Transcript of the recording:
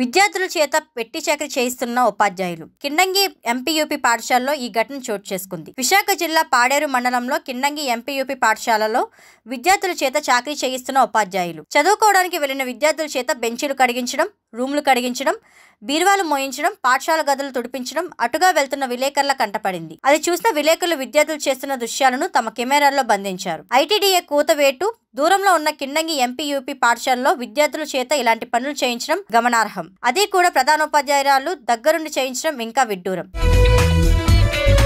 విద్యార్థుల చేత పెట్టి చాకరీ చేయిస్తున్న ఉపాధ్యాయులు కిండంగి ఎంపీయూపీ పాఠశాలలో ఈ ఘటన చోటు చేసుకుంది విశాఖ జిల్లా పాడేరు మండలంలో కిండంగి ఎంపీయూపీ పాఠశాలలో విద్యార్థుల చేత చాకరీ చేయిస్తున్న ఉపాధ్యాయులు చదువుకోవడానికి వెళ్లిన విద్యార్థుల చేత బెంచీలు కడిగించడం రూములు కడిగించడం బీరువాలు మోయించడం పాఠశాల గదులు తుడిపించడం అటుగా వెళ్తున్న విలేకరుల కంటపడింది అది చూసిన విలేకరులు విద్యార్థులు చేస్తున్న దృశ్యాలను తమ కెమెరాల్లో బంధించారు ఐటీడీఏ కూతవేటు దూరంలో ఉన్న కిండంగి ఎంపీయూపీ పాఠశాలలో విద్యార్థుల చేత ఇలాంటి పనులు చేయించడం గమనార్హం అది కూడా ప్రధానోపాధ్యాయురాలు దగ్గరుండి చేయించడం ఇంకా విడ్డూరం